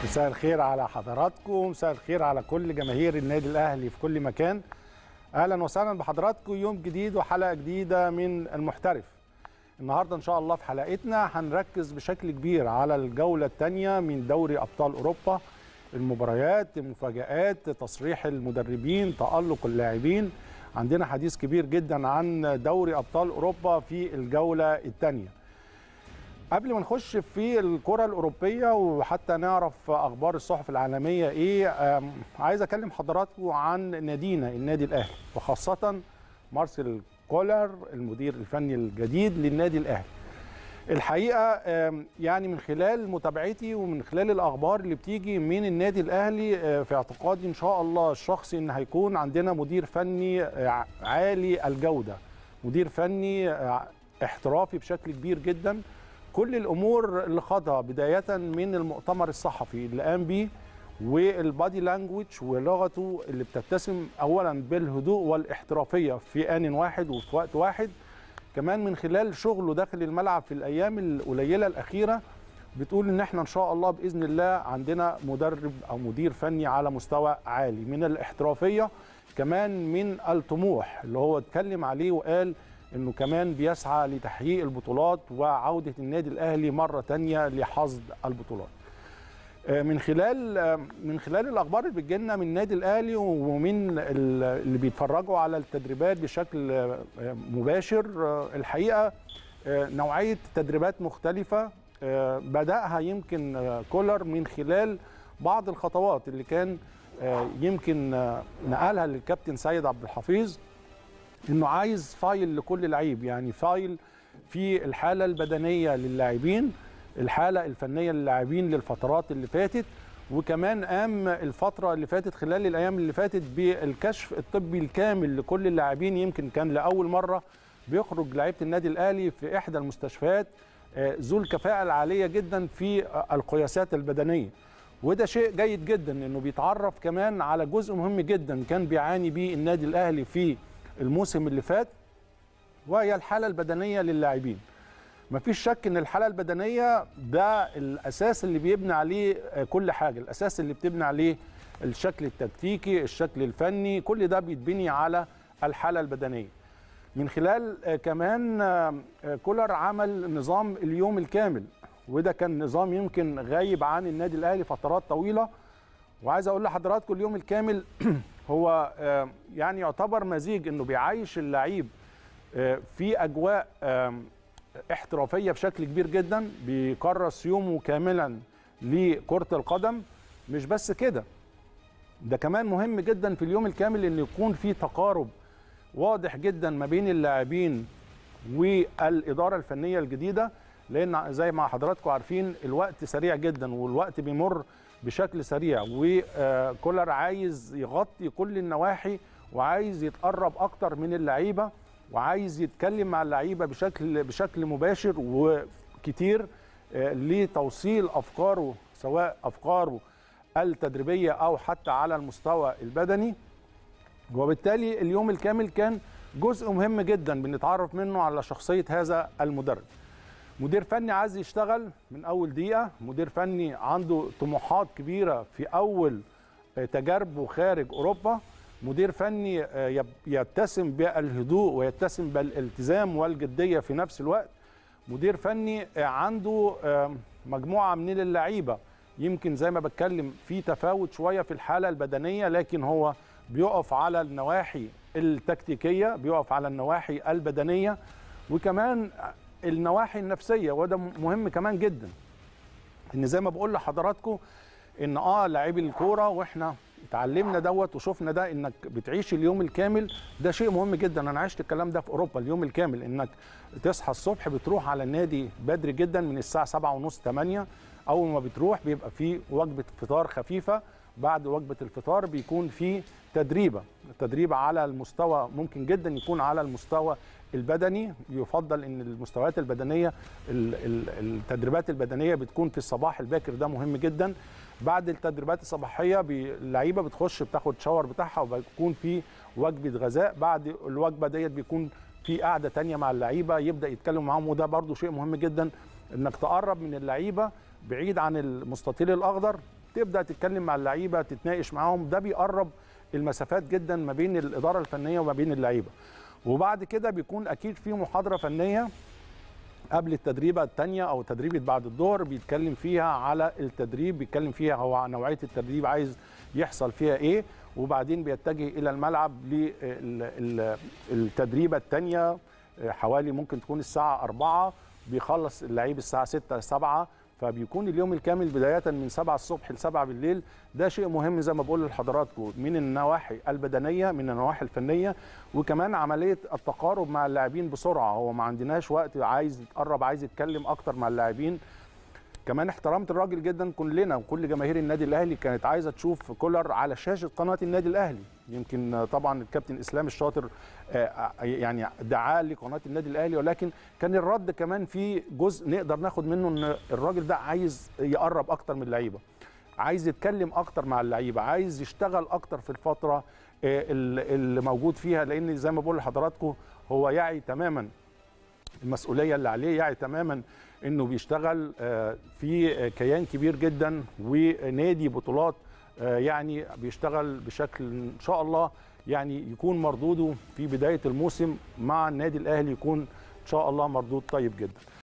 مساء الخير على حضراتكم مساء الخير على كل جماهير النادي الاهلي في كل مكان اهلا وسهلا بحضراتكم يوم جديد وحلقه جديده من المحترف النهارده ان شاء الله في حلقتنا هنركز بشكل كبير على الجوله الثانيه من دوري ابطال اوروبا المباريات مفاجات تصريح المدربين تالق اللاعبين عندنا حديث كبير جدا عن دوري ابطال اوروبا في الجوله الثانيه قبل ما نخش في الكره الاوروبيه وحتى نعرف اخبار الصحف العالميه ايه عايز اكلم حضراتكم عن نادينا النادي الاهلي وخاصه مارسيل كولر المدير الفني الجديد للنادي الاهلي الحقيقه يعني من خلال متابعتي ومن خلال الاخبار اللي بتيجي من النادي الاهلي في اعتقادي ان شاء الله الشخصي ان هيكون عندنا مدير فني عالي الجوده مدير فني احترافي بشكل كبير جدا كل الامور اللي خاضها بدايه من المؤتمر الصحفي اللي قام بيه والبادي لانجوج ولغته اللي بتتسم اولا بالهدوء والاحترافيه في ان واحد وفي وقت واحد كمان من خلال شغله داخل الملعب في الايام القليله الاخيره بتقول ان احنا ان شاء الله باذن الله عندنا مدرب او مدير فني على مستوى عالي من الاحترافيه كمان من الطموح اللي هو اتكلم عليه وقال انه كمان بيسعى لتحقيق البطولات وعوده النادي الاهلي مره ثانيه لحصد البطولات. من خلال من خلال الاخبار اللي بتجيلنا من النادي الاهلي ومن اللي بيتفرجوا على التدريبات بشكل مباشر الحقيقه نوعيه تدريبات مختلفه بداها يمكن كولر من خلال بعض الخطوات اللي كان يمكن نقلها للكابتن سيد عبد الحفيظ انه عايز فايل لكل لعيب يعني فايل في الحاله البدنيه للاعبين الحاله الفنيه للاعبين للفترات اللي فاتت وكمان قام الفتره اللي فاتت خلال الايام اللي فاتت بالكشف الطبي الكامل لكل اللاعبين يمكن كان لاول مره بيخرج لعيبه النادي الاهلي في احدى المستشفيات ذو الكفاءه العاليه جدا في القياسات البدنيه وده شيء جيد جدا انه بيتعرف كمان على جزء مهم جدا كان بيعاني بيه النادي الاهلي في الموسم اللي فات وهي الحاله البدنيه للاعبين مفيش شك ان الحاله البدنيه ده الاساس اللي بيبني عليه كل حاجه الاساس اللي بتبني عليه الشكل التكتيكي الشكل الفني كل ده بيتبني على الحاله البدنيه من خلال كمان كولر عمل نظام اليوم الكامل وده كان نظام يمكن غايب عن النادي الاهلي فترات طويله وعايز اقول لحضراتكم اليوم الكامل هو يعني يعتبر مزيج انه بيعيش اللعيب في اجواء احترافيه بشكل كبير جدا بيكرس يومه كاملا لكره القدم مش بس كده ده كمان مهم جدا في اليوم الكامل ان يكون في تقارب واضح جدا ما بين اللاعبين والاداره الفنيه الجديده لان زي ما حضراتكم عارفين الوقت سريع جدا والوقت بيمر بشكل سريع وكولر عايز يغطي كل النواحي وعايز يتقرب اكتر من اللعيبه وعايز يتكلم مع اللعيبه بشكل بشكل مباشر وكتير لتوصيل افكاره سواء افكاره التدريبيه او حتى على المستوى البدني وبالتالي اليوم الكامل كان جزء مهم جدا بنتعرف منه على شخصيه هذا المدرب مدير فني عايز يشتغل من اول دقيقه مدير فني عنده طموحات كبيره في اول تجاربه خارج اوروبا مدير فني يتسم بالهدوء ويتسم بالالتزام والجديه في نفس الوقت مدير فني عنده مجموعه من اللعيبه يمكن زي ما بتكلم في تفاوت شويه في الحاله البدنيه لكن هو بيقف على النواحي التكتيكيه بيقف على النواحي البدنيه وكمان النواحي النفسيه وده مهم كمان جدا ان زي ما بقول لحضراتكم ان اه لاعبي الكوره واحنا اتعلمنا دوت وشفنا ده انك بتعيش اليوم الكامل ده شيء مهم جدا انا عشت الكلام ده في اوروبا اليوم الكامل انك تصحى الصبح بتروح على النادي بدري جدا من الساعه 7:30 8 اول ما بتروح بيبقى في وجبه فطار خفيفه بعد وجبه الفطار بيكون في تدريبه التدريب على المستوى ممكن جدا يكون على المستوى البدني يفضل ان المستويات البدنيه التدريبات البدنيه بتكون في الصباح الباكر ده مهم جدا بعد التدريبات الصباحيه اللعيبه بتخش بتاخد شاور بتاعها وبيكون في وجبه غذاء بعد الوجبه ديت بيكون في قعده تانية مع اللعيبه يبدا يتكلم معاهم وده برده شيء مهم جدا انك تقرب من اللعيبه بعيد عن المستطيل الاخضر تبدا تتكلم مع اللعيبه تتناقش معاهم ده بيقرب المسافات جدا ما بين الاداره الفنيه وما بين اللعيبه وبعد كده بيكون اكيد في محاضره فنيه قبل التدريبه الثانيه او تدريبه بعد الظهر بيتكلم فيها على التدريب بيتكلم فيها هو نوعيه التدريب عايز يحصل فيها ايه وبعدين بيتجه الى الملعب للتدريبه الثانيه حوالي ممكن تكون الساعه 4 بيخلص اللعيب الساعه 6 7 فبيكون اليوم الكامل بدايه من 7 الصبح ل 7 بالليل ده شيء مهم زي ما بقول لحضراتكم من النواحي البدنيه من النواحي الفنيه وكمان عمليه التقارب مع اللاعبين بسرعه هو ما عندناش وقت عايز يتقرب عايز يتكلم اكتر مع اللاعبين كمان احترمت الراجل جدا كلنا وكل جماهير النادي الاهلي كانت عايزه تشوف كولر على شاشه قناه النادي الاهلي يمكن طبعا الكابتن اسلام الشاطر يعني دعاه لقناه النادي الاهلي ولكن كان الرد كمان في جزء نقدر ناخد منه ان الراجل ده عايز يقرب اكتر من اللعيبه عايز يتكلم اكتر مع اللعيبه عايز يشتغل اكتر في الفتره اللي موجود فيها لان زي ما بقول لحضراتكم هو يعي تماما المسؤوليه اللي عليه يعي تماما انه بيشتغل في كيان كبير جدا ونادي بطولات يعني بيشتغل بشكل ان شاء الله يعني يكون مردوده في بدايه الموسم مع النادي الاهلي يكون ان شاء الله مردود طيب جدا